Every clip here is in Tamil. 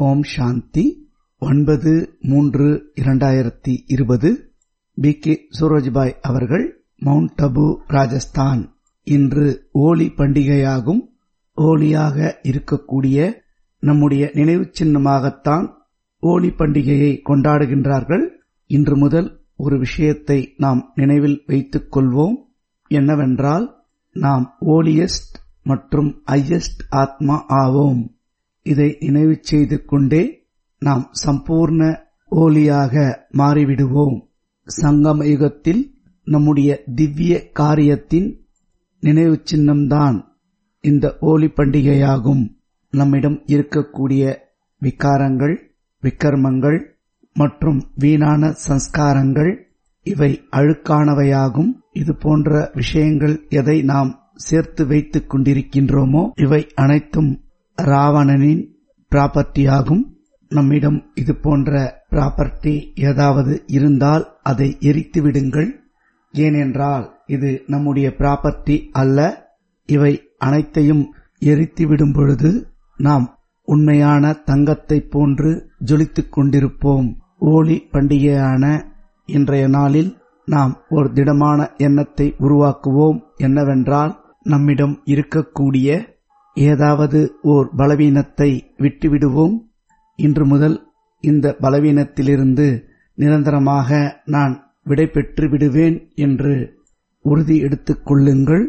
ஓம் சாந்தி ஒன்பது மூன்று இரண்டாயிரத்தி இருபது பி கே சூரஜ்பாய் அவர்கள் மவுண்ட் அபு ராஜஸ்தான் இன்று ஓலி பண்டிகையாகும் ஓலியாக இருக்கக்கூடிய நம்முடைய நினைவு சின்னமாகத்தான் ஓலி பண்டிகையை கொண்டாடுகின்றார்கள் இன்று முதல் ஒரு விஷயத்தை நாம் நினைவில் வைத்துக் கொள்வோம் என்னவென்றால் நாம் ஓலியஸ்ட் மற்றும் ஐயஸ்ட் ஆத்மா ஆவோம் இதை நினைவு செய்து கொண்டே நாம் சம்பூர்ண ஓலியாக மாறிவிடுவோம் சங்கம யுகத்தில் நம்முடைய திவ்ய காரியத்தின் நினைவு சின்னம்தான் இந்த ஓலி பண்டிகையாகும் நம்மிடம் இருக்கக்கூடிய விகாரங்கள் விக்கர்மங்கள் மற்றும் வீணான சம்ஸ்காரங்கள் இவை அழுக்கானவையாகும் இது போன்ற விஷயங்கள் எதை நாம் சேர்த்து வைத்துக் கொண்டிருக்கின்றோமோ இவை அனைத்தும் ராவணனின் ப்ராப்பர்ட்டியாகும் நம்மிடம் இது போன்ற ப்ராப்பர்ட்டி ஏதாவது இருந்தால் அதை எரித்து விடுங்கள் ஏனென்றால் இது நம்முடைய ப்ராப்பர்ட்டி அல்ல இவை அனைத்தையும் எரித்து விடும் பொழுது நாம் உண்மையான தங்கத்தை போன்று ஜொலித்துக் கொண்டிருப்போம் ஓலி பண்டிகையான இன்றைய நாளில் நாம் ஒரு திடமான எண்ணத்தை உருவாக்குவோம் என்னவென்றால் நம்மிடம் இருக்கக்கூடிய ஏதாவது ஓர் பலவீனத்தை விட்டுவிடுவோம் இன்று முதல் இந்த பலவீனத்திலிருந்து நிரந்தரமாக நான் விடை பெற்று விடுவேன் என்று உறுதி எடுத்துக் கொள்ளுங்கள்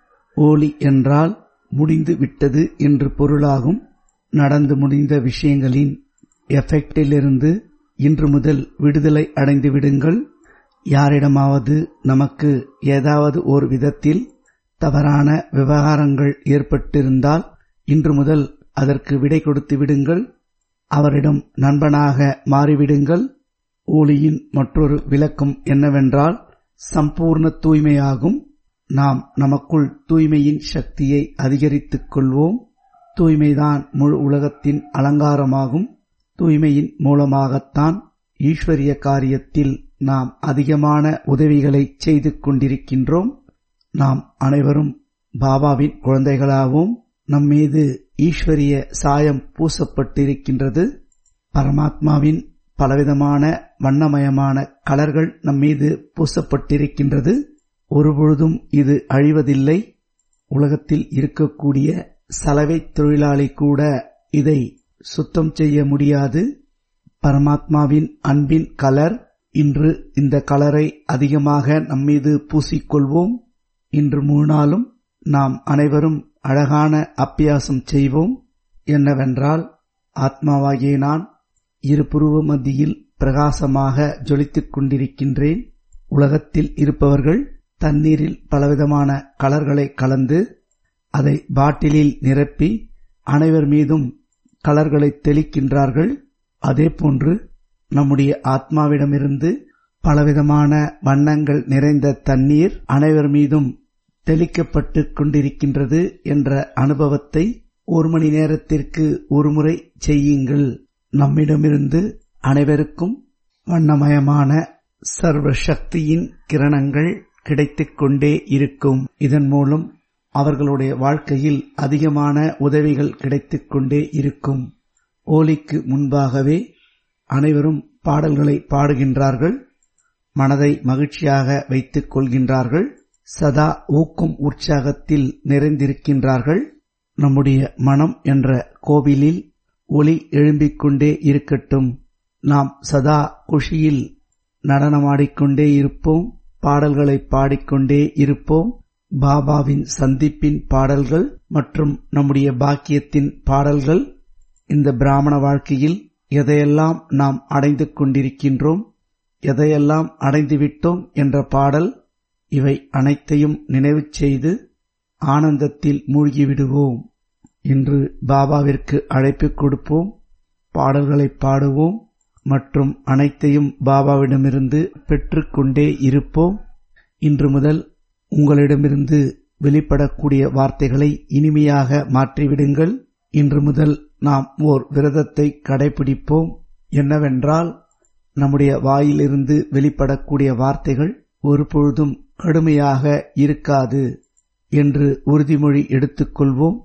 ஓலி என்றால் முடிந்து விட்டது என்று பொருளாகும் நடந்து முடிந்த விஷயங்களின் எஃபெக்டிலிருந்து இன்று முதல் விடுதலை அடைந்து விடுங்கள் யாரிடமாவது நமக்கு ஏதாவது ஒரு விதத்தில் தவறான விவகாரங்கள் ஏற்பட்டிருந்தால் இன்று முதல் அதற்கு விடை கொடுத்து விடுங்கள் அவரிடம் நண்பனாக மாறிவிடுங்கள் ஊழியின் மற்றொரு விளக்கம் என்னவென்றால் சம்பூர்ண தூய்மையாகும் நாம் நமக்குள் தூய்மையின் சக்தியை அதிகரித்துக் கொள்வோம் தூய்மைதான் முழு உலகத்தின் அலங்காரமாகும் தூய்மையின் மூலமாகத்தான் ஈஸ்வரிய காரியத்தில் நாம் அதிகமான உதவிகளை செய்து கொண்டிருக்கின்றோம் நாம் அனைவரும் பாபாவின் குழந்தைகளாவோம் நம்மீது ஈஸ்வரிய சாயம் பூசப்பட்டிருக்கின்றது பரமாத்மாவின் பலவிதமான வண்ணமயமான கலர்கள் நம்மீது பூசப்பட்டிருக்கின்றது ஒருபொழுதும் இது அழிவதில்லை உலகத்தில் இருக்கக்கூடிய சலவை தொழிலாளி கூட இதை சுத்தம் செய்ய முடியாது பரமாத்மாவின் அன்பின் கலர் இன்று இந்த கலரை அதிகமாக நம்மீது பூசிக்கொள்வோம் இன்று மூணு நாளும் நாம் அனைவரும் அழகான அப்பியாசம் செய்வோம் என்னவென்றால் ஆத்மாவாகிய நான் இரு புருவ மத்தியில் பிரகாசமாக ஜொலித்துக் கொண்டிருக்கின்றேன் உலகத்தில் இருப்பவர்கள் தண்ணீரில் பலவிதமான கலர்களை கலந்து அதை பாட்டிலில் நிரப்பி அனைவர் மீதும் கலர்களை தெளிக்கின்றார்கள் அதேபோன்று நம்முடைய ஆத்மாவிடமிருந்து பலவிதமான வண்ணங்கள் நிறைந்த தண்ணீர் அனைவர் மீதும் தெளிக்கப்பட்டு கொண்டிருக்கின்றது என்ற அனுபவத்தை ஒரு மணி நேரத்திற்கு ஒருமுறை செய்யுங்கள் நம்மிடமிருந்து அனைவருக்கும் வண்ணமயமான சர்வ சக்தியின் கிரணங்கள் கிடைத்துக் கொண்டே இருக்கும் இதன் மூலம் அவர்களுடைய வாழ்க்கையில் அதிகமான உதவிகள் கிடைத்துக் கொண்டே இருக்கும் ஓலிக்கு முன்பாகவே அனைவரும் பாடல்களை பாடுகின்றார்கள் மனதை மகிழ்ச்சியாக வைத்துக் கொள்கின்றார்கள் சதா ஊக்கும் உற்சாகத்தில் நிறைந்திருக்கின்றார்கள் நம்முடைய மனம் என்ற கோவிலில் ஒளி எழும்பிக் கொண்டே இருக்கட்டும் நாம் சதா குஷியில் நடனமாடிக்கொண்டே இருப்போம் பாடல்களை பாடிக்கொண்டே இருப்போம் பாபாவின் சந்திப்பின் பாடல்கள் மற்றும் நம்முடைய பாக்கியத்தின் பாடல்கள் இந்த பிராமண வாழ்க்கையில் எதையெல்லாம் நாம் அடைந்து கொண்டிருக்கின்றோம் எதையெல்லாம் அடைந்துவிட்டோம் என்ற பாடல் இவை அனைத்தையும் நினைவு செய்து ஆனந்தத்தில் மூழ்கிவிடுவோம் இன்று பாபாவிற்கு அழைப்பு கொடுப்போம் பாடல்களை பாடுவோம் மற்றும் அனைத்தையும் பாபாவிடமிருந்து பெற்றுக்கொண்டே இருப்போம் இன்று முதல் உங்களிடமிருந்து வெளிப்படக்கூடிய வார்த்தைகளை இனிமையாக மாற்றிவிடுங்கள் இன்று முதல் நாம் ஓர் விரதத்தை கடைபிடிப்போம் என்னவென்றால் நம்முடைய வாயிலிருந்து வெளிப்படக்கூடிய வார்த்தைகள் ஒருபொழுதும் கடுமையாக இருக்காது என்று உறுதிமொழி எடுத்துக்கொள்வோம்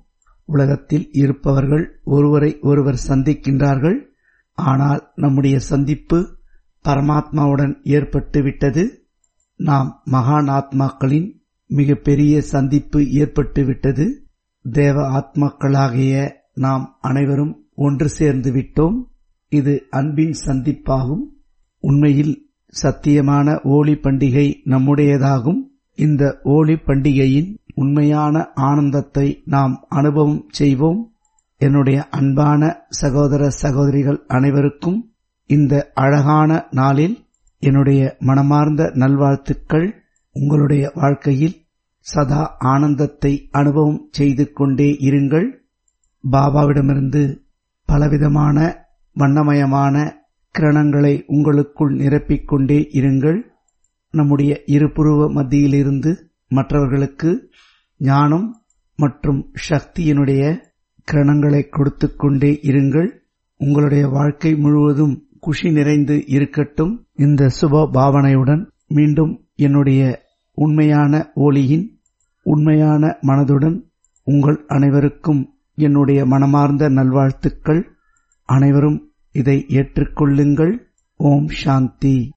உலகத்தில் இருப்பவர்கள் ஒருவரை ஒருவர் சந்திக்கின்றார்கள் ஆனால் நம்முடைய சந்திப்பு பரமாத்மாவுடன் ஏற்பட்டு விட்டது நாம் மகான் ஆத்மாக்களின் மிகப்பெரிய சந்திப்பு ஏற்பட்டு விட்டது தேவ ஆத்மாக்களாகிய நாம் அனைவரும் ஒன்று சேர்ந்து விட்டோம் இது அன்பின் சந்திப்பாகும் உண்மையில் சத்தியமான ஓலி பண்டிகை நம்முடையதாகும் இந்த ஓலி பண்டிகையின் உண்மையான ஆனந்தத்தை நாம் அனுபவம் செய்வோம் என்னுடைய அன்பான சகோதர சகோதரிகள் அனைவருக்கும் இந்த அழகான நாளில் என்னுடைய மனமார்ந்த நல்வாழ்த்துக்கள் உங்களுடைய வாழ்க்கையில் சதா ஆனந்தத்தை அனுபவம் செய்து கொண்டே இருங்கள் பாபாவிடமிருந்து பலவிதமான வண்ணமயமான கிரணங்களை உங்களுக்குள் நிரப்பிக் கொண்டே இருங்கள் நம்முடைய இருபுருவ மத்தியிலிருந்து மற்றவர்களுக்கு ஞானம் மற்றும் சக்தியினுடைய கிரணங்களை கொடுத்து கொண்டே இருங்கள் உங்களுடைய வாழ்க்கை முழுவதும் குஷி நிறைந்து இருக்கட்டும் இந்த சுப பாவனையுடன் மீண்டும் என்னுடைய உண்மையான ஒளியின் உண்மையான மனதுடன் உங்கள் அனைவருக்கும் என்னுடைய மனமார்ந்த நல்வாழ்த்துக்கள் அனைவரும் இதை ஏற்றுக்கொள்ளுங்கள் ஓம் சாந்தி